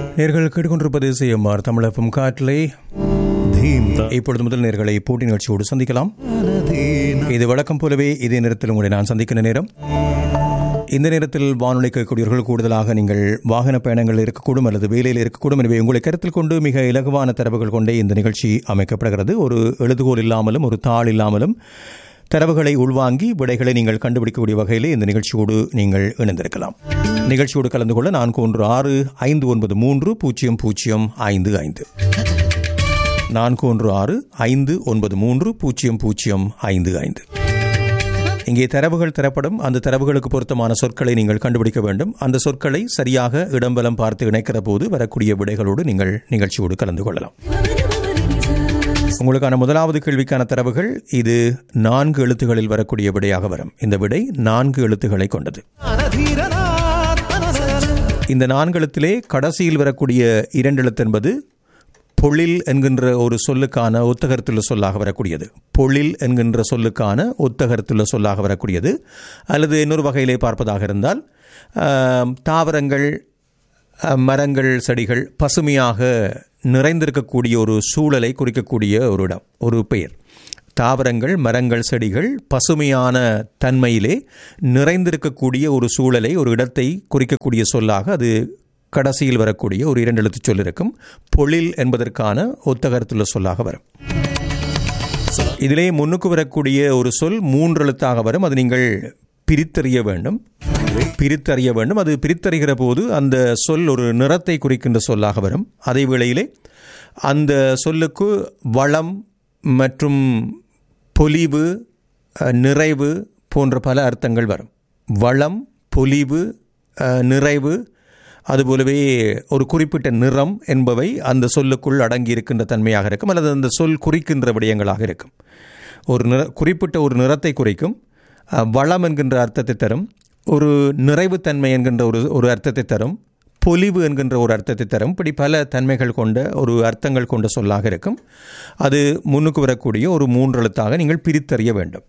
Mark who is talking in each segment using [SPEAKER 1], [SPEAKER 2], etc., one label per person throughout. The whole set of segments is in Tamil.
[SPEAKER 1] நேர்கள் கேட்டுக்கொண்டிருப்பது சிஎம்ஆர் தமிழகம் காற்றிலே இப்பொழுது முதல் நேர்களை போட்டி நிகழ்ச்சியோடு சந்திக்கலாம் இது வழக்கம் போலவே இதே நேரத்தில் உங்களை நான் சந்திக்கிற நேரம் இந்த நேரத்தில் வானொலி கேட்கக்கூடியவர்கள் கூடுதலாக நீங்கள் வாகன பயணங்கள் இருக்கக்கூடும் அல்லது வேலையில் இருக்கக்கூடும் எனவே உங்களை கருத்தில் கொண்டு மிக இலகுவான தரவுகள் கொண்டே இந்த நிகழ்ச்சி அமைக்கப்படுகிறது ஒரு எழுதுகோல் இல்லாமலும் ஒரு தாள் இல்லாமலும் தரவுகளை உள்வாங்கி விடைகளை நீங்கள் கண்டுபிடிக்கக்கூடிய வகையிலே இந்த நிகழ்ச்சியோடு நீங்கள் இணைந்திருக்கலாம் நிகழ்ச்சியோடு கலந்து கொள்ள நான்கு ஒன்று ஆறு ஐந்து ஒன்பது மூன்று பூஜ்ஜியம் பூஜ்ஜியம் ஐந்து ஐந்து நான்கு ஒன்று ஆறு ஐந்து ஒன்பது மூன்று பூஜ்ஜியம் பூஜ்ஜியம் ஐந்து ஐந்து இங்கே தரவுகள் தரப்படும் அந்த தரவுகளுக்கு பொருத்தமான சொற்களை நீங்கள் கண்டுபிடிக்க வேண்டும் அந்த சொற்களை சரியாக இடம்பலம் பார்த்து இணைக்கிற போது வரக்கூடிய விடைகளோடு நீங்கள் நிகழ்ச்சியோடு கலந்து கொள்ளலாம் உங்களுக்கான முதலாவது கேள்விக்கான தரவுகள் இது நான்கு எழுத்துகளில் வரக்கூடிய விடையாக வரும் இந்த விடை நான்கு எழுத்துக்களை கொண்டது இந்த நான்கு எழுத்திலே கடைசியில் வரக்கூடிய இரண்டு எழுத்து என்பது பொழில் என்கின்ற ஒரு சொல்லுக்கான ஒத்தகரத்துள்ள சொல்லாக வரக்கூடியது பொழில் என்கின்ற சொல்லுக்கான ஒத்தகரத்துள்ள சொல்லாக வரக்கூடியது அல்லது இன்னொரு வகையிலே பார்ப்பதாக இருந்தால் தாவரங்கள் மரங்கள் செடிகள் பசுமையாக நிறைந்திருக்கக்கூடிய ஒரு சூழலை குறிக்கக்கூடிய ஒரு இடம் ஒரு பெயர் தாவரங்கள் மரங்கள் செடிகள் பசுமையான தன்மையிலே நிறைந்திருக்கக்கூடிய ஒரு சூழலை ஒரு இடத்தை குறிக்கக்கூடிய சொல்லாக அது கடைசியில் வரக்கூடிய ஒரு இரண்டு எழுத்து சொல் இருக்கும் பொழில் என்பதற்கான ஒத்தகரத்துள்ள சொல்லாக வரும் இதிலே முன்னுக்கு வரக்கூடிய ஒரு சொல் மூன்று எழுத்தாக வரும் அது நீங்கள் பிரித்தறிய வேண்டும் பிரித்தறிய வேண்டும் அது பிரித்தறிகிற போது அந்த சொல் ஒரு நிறத்தை குறிக்கின்ற சொல்லாக வரும் அதே வேளையிலே அந்த சொல்லுக்கு வளம் மற்றும் பொலிவு நிறைவு போன்ற பல அர்த்தங்கள் வரும் வளம் பொலிவு நிறைவு அதுபோலவே ஒரு குறிப்பிட்ட நிறம் என்பவை அந்த சொல்லுக்குள் அடங்கி இருக்கின்ற தன்மையாக இருக்கும் அல்லது அந்த சொல் குறிக்கின்ற விடயங்களாக இருக்கும் ஒரு நிற குறிப்பிட்ட ஒரு நிறத்தை குறிக்கும் வளம் என்கின்ற அர்த்தத்தை தரும் ஒரு நிறைவுத்தன்மை என்கின்ற ஒரு ஒரு அர்த்தத்தை தரும் பொலிவு என்கின்ற ஒரு அர்த்தத்தை தரும் இப்படி பல தன்மைகள் கொண்ட ஒரு அர்த்தங்கள் கொண்ட சொல்லாக இருக்கும் அது முன்னுக்கு வரக்கூடிய ஒரு மூன்று எழுத்தாக நீங்கள் பிரித்தறிய வேண்டும்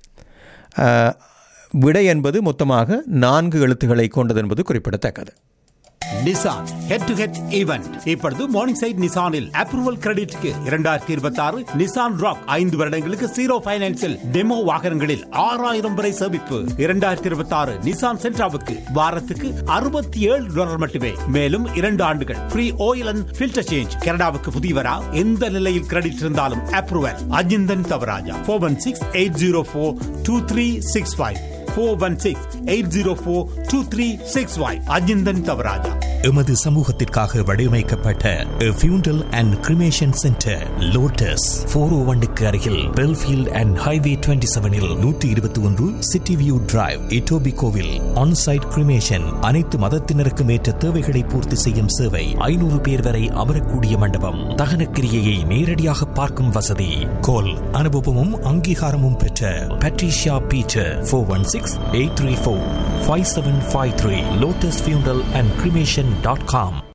[SPEAKER 1] விடை என்பது மொத்தமாக நான்கு எழுத்துக்களை கொண்டது என்பது குறிப்பிடத்தக்கது
[SPEAKER 2] Nissan head to head event இப்பொழுது மார்னிங் சைட் நிசானில் அப்ரூவல் கிரெடிட்க்கு இரண்டாயிரத்தி இருபத்தி ஆறு நிசான் ராக் ஐந்து வருடங்களுக்கு ஜீரோ பைனான்சில் டெமோ வாகனங்களில் ஆறாயிரம் வரை சேமிப்பு இரண்டாயிரத்தி இருபத்தி ஆறு நிசான் சென்ட்ராவுக்கு வாரத்துக்கு அறுபத்தி ஏழு டாலர் மட்டுமே மேலும் இரண்டு ஆண்டுகள் free oil and filter change கனடாவுக்கு புதியவரா எந்த நிலையில் கிரெடிட் இருந்தாலும் approval Ajinthan Thavarajah four one six eight zero four two three six five four one six eight zero four two three six five Ajinthan Thavarajah
[SPEAKER 3] எமது சமூகத்திற்காக வடிவமைக்கப்பட்ட funeral and cremation centre Lotus four O ஒன்னுக்கு அருகில் பெல்ஃபீல்ட் அண்ட் ஹைவே டுவெண்ட்டி செவனில் நூற்றி இருபத்தி ஒன்று சிட்டி வியூ டிரைவ் இட்டோபி கோவில் ஆன்சைட் கிரிமேஷன் அனைத்து மதத்தினருக்கும் ஏற்ற தேவைகளை பூர்த்தி செய்யும் சேவை ஐநூறு பேர் வரை அமரக்கூடிய மண்டபம் தகனக்கிரியையை நேரடியாக பார்க்கும் வசதி கோல் அனுபவமும் அங்கீகாரமும் பெற்ற Patricia Peter four one six eight three four five seven five three Lotus funeral and cremation dot com